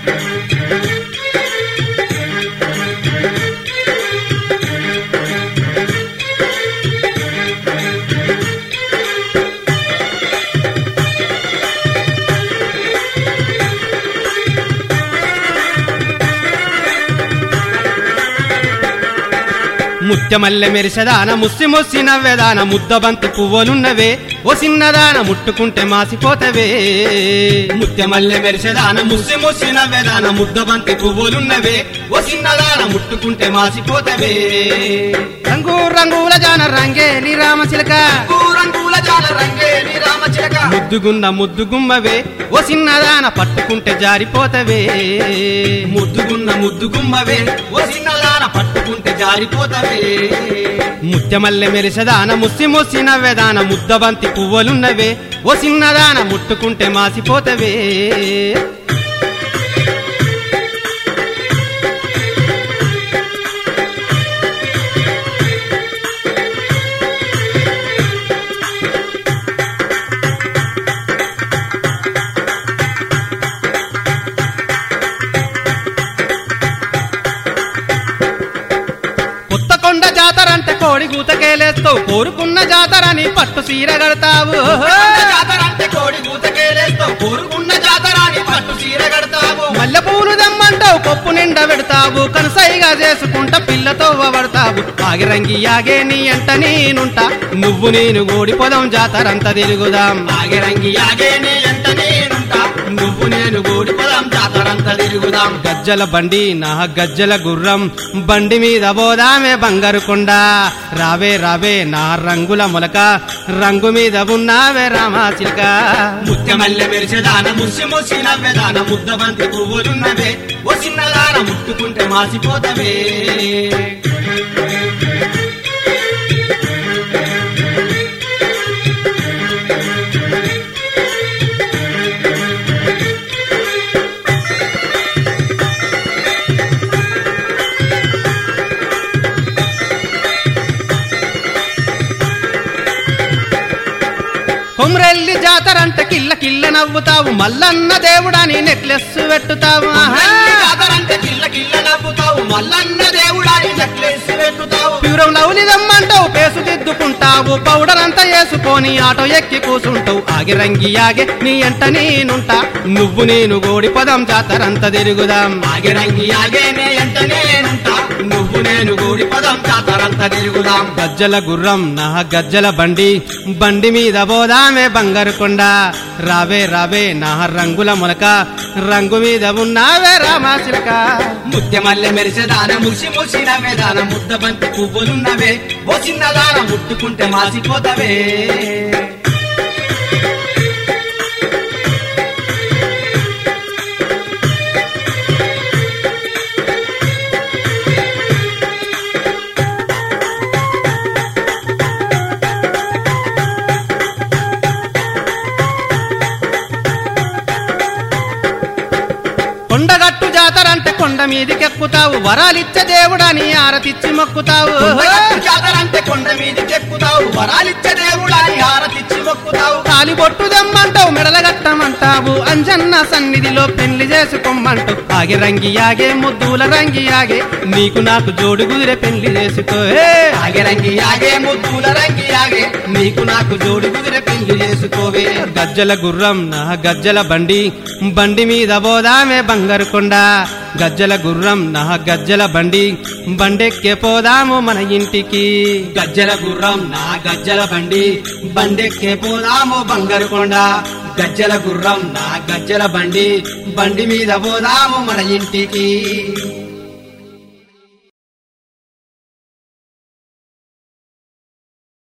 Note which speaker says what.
Speaker 1: ముత్యమల్లె మెరిసెదాన ముస్సి ముస్సి నవ్వెదాన ముద్దబంతి పువ్వులున్నవే ఓ చిన్నదాన ముట్టుకుంటే మాసిపోతవే ముత్యమల్లె మెరిసెదాన ముస్సి ముస్సి నవ్వెదాన ముద్దబంతి పువ్వులున్నవే ఓ చిన్నదాన ముట్టుకుంటే మాసిపోతవే రంగు రంగుల జాన రంగే నీ రామచిలక
Speaker 2: రంగుల జాల రంగే నీ రామచిలక
Speaker 1: ముద్దుగున్న ముద్దుగుమ్మవే ఓ చిన్నదాన పట్టుకుంటే జారిపోతవే
Speaker 2: ముద్దుగున్న ముద్దుగుమ్మవే ఓ చిన్నదాన పట్టుకుంటే జారిపోతవే
Speaker 1: ముత్యమల్లె మెరిసెదాన ముస్సి ముస్సి నవ్వెదాన ముద్దబంతి పువ్వులున్నవే ఓ చిన్నదాన ముట్టుకుంటే మాసిపోతవే కొత్తకొండ జాతరంటే కోడి గూతకేలేస్తావు కోరుకున్న జాతరని పట్టు సీర కడతావు
Speaker 2: జాతరంటే కోడి కూతకేలేస్తావు కోరుకున్న జాతరాని పట్టు చీర కడతావు
Speaker 1: మల్లె పూలు దమ్మంటావు కొప్పు నిండా పెడతావు కనసైగా చేసుకుంటా పిల్లతో పడతావు ఆగిరంగి ఆగే నీ అంట నేనుంటా నువ్వు నేను ఓడిపోదాం జాతరంతా తిరుగుదాం
Speaker 2: ఆగరంగి ఆగే నీ ఎంట నేనుంటా నువ్వు నేను గూడి పొలం జాతరంతా తిరుగుదాం
Speaker 1: గజ్జల బండి నా గజ్జల గుర్రం బండి మీద పోదామే బంగారు కొండ రావే రావే నా రంగుల మొలక రంగు మీద ఉన్నావే రామా చిలక
Speaker 2: ముత్యమల్లె మెరిసేదాన ముసి ముసి నవ్వెదాన ముద్దబంతి పువ్వులున్నవే ఓ చిన్నదాన ముట్టుకుంటే మాసిపోతవే
Speaker 1: కొమ్రెల్లి జాతరంటే కిల్ల కిల్ల నవ్వుతావు మల్లన్న దేవుడని నెక్లెస్ పెట్టుతావు ఆహా.
Speaker 2: మల్లి జాతరంటే కిల్ల కిల్ల నవ్వుతావు మల్లన్న దేవుడాని నెక్లెస్ పెట్టుతావు
Speaker 1: ప్యూరం లౌలిదమ్మంటావు పేసు దిద్దుకుంటావు పౌడర్ అంతా వేసుకొని ఆటో ఎక్కి కూసుంటావు ఆగి రంగి ఆగే నీ అంట నేనుంటా నువ్వు నేను గోడి పదం జాతరంతా తిరుగుదాం
Speaker 2: ఆగరంగి ఆగే నీ ఎంట నేనుంటా నువ్వు నేను గూడి పదం జాతరంతా తిరుగుదాం
Speaker 1: గజ్జల గుర్రం నా గజ్జల బండి బండి మీద పోదామే బంగారు కొండ రావే రావే నా రంగుల మొలక రంగు మీద ఉన్నావే రామా చిలక
Speaker 2: ముత్యమల్లె మెరిసేదాన ముసి ముసి నవ్వేదాన ముద్ద బంతి పువ్వులున్నవే ఓ చిన్నదాన ముట్టుకుంటే మాసిపోతవే
Speaker 1: కొండగట్టు జాతరంటే కొండ మీదికెక్కుతావు వరాలిచ్చే దేవుడని ఆరతిచ్చి మొక్కుతావు
Speaker 2: కొండగట్టు జాతరంటే కొండ మీదకి ఎక్కుతావు వరాలిచ్చే దేవుడాని హారతిచ్చి మొక్కుతావు
Speaker 1: కాలి బొట్టు దమ్మంటావు మెడలగట్టమంటావు అంజన్న సన్నిధిలో పెళ్లి చేసుకోమంటావు ఆగి రంగి ఆగే ముద్దుల రంగి ఆగే నీకు నాకు జోడు కుదిరే పెళ్లి చేసుకో ఏ!
Speaker 2: ఆగరంగి ఆగే ముద్దుల రంగి ఆగే నీకు నాకు జోడు కుదిరే పెళ్లి చేసుకోవే
Speaker 1: గజ్జల గుర్రం నా గజ్జల బండి బండి మీద పోదామే బంగారు కొండ గజ్జల గుర్రం నా గజ్జల బండి బండెక్కే పోదాము మన ఇంటికి
Speaker 2: గజ్జల గుర్రం నా గజ్జల బండి బండెక్కే పోదాము బంగారు కొండ గజ్జల గుర్రం నా గజ్జల బండి బండి మీద పోదాము మన ఇంటికి